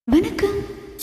வணக்கம்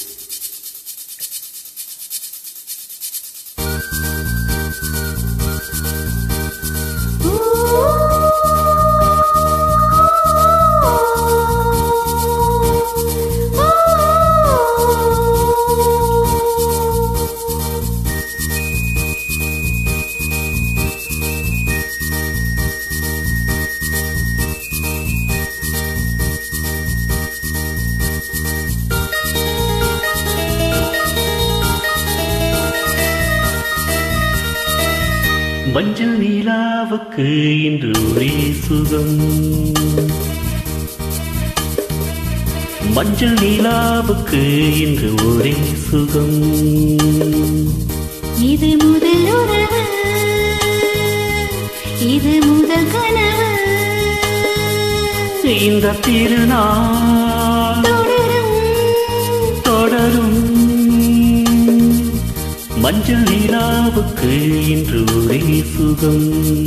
மஞ்சள் நீலாவுக்கு இன்று ஒரே சுகம் மஞ்சள் நீலாவுக்கு இன்று ஒரே சுகம் இது முதல் உறவு இது முதல் கனவு இந்த திருநாள் தொடரும் தொடரும் மஞ்சள் நீலாவுக்கு இன்று ஒரே சுகம்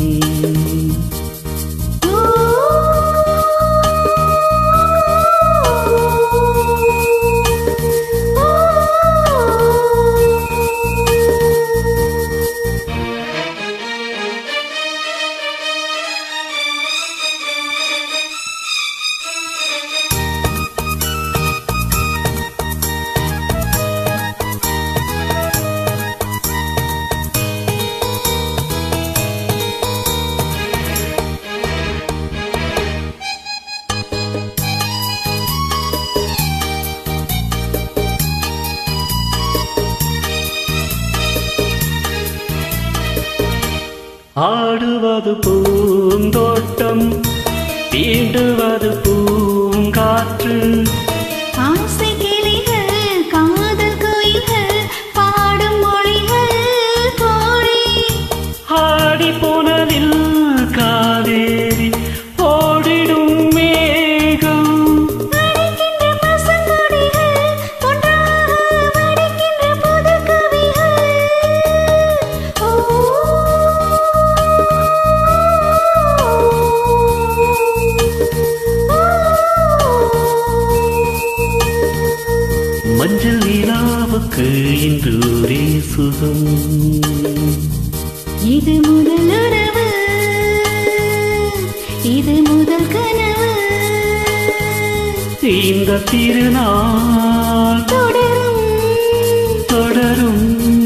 ஆடுவது பூந்தோட்டம் தீண்டுவது பூங்காற்று ஆசை கிளிகள் காதல் கோயில்கள் பாடும் மொழிகள் கோழி ஆடி போனதில் காவேரி ஓடிடும் மேகம் அடிக்கின்ற பசுங்கொடிகள் ஒன்றாக வடிக்கின்ற புது கவிகள் ஓ மஞ்சள் நீலாவுக்கு இன்று ஒரே சுகம் இது முதல் உறவு இது முதல் கனவு இந்த திருநாள் தொடரும் தொடரும்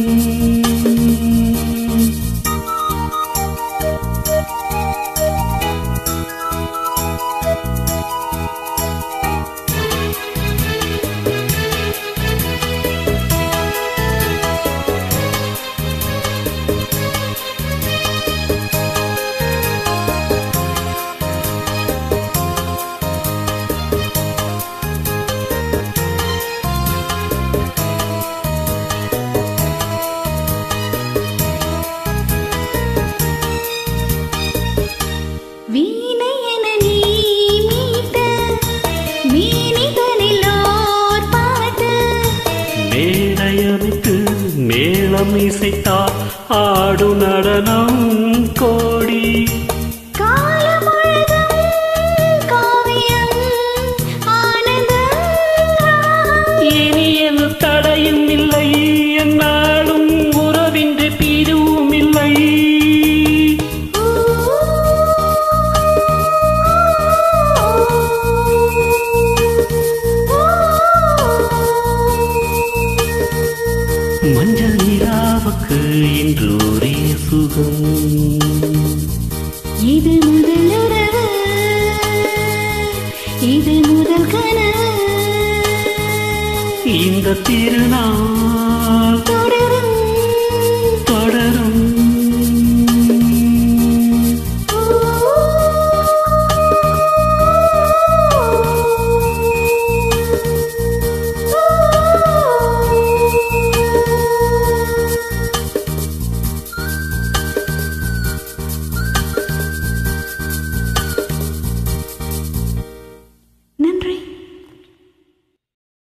வீணை என நீ மீட்ட மீனிதனில் ஓர் பாட்டு மேடையமைத்து மேளம் இசைத்தால் ஆடு நடனம் கோடி காலம் முழுதும் காவியம் ஆனந்தம் ராகம். இனி எது தடையும் இல்லை என்னாலும் உறவின்றி பிரிவும் இல்லை மஞ்சள் நீராவுக்கு இன்று ஒரே சுகம் இது முதல் உறவு இது முதல் கனவு இந்த திருநாள்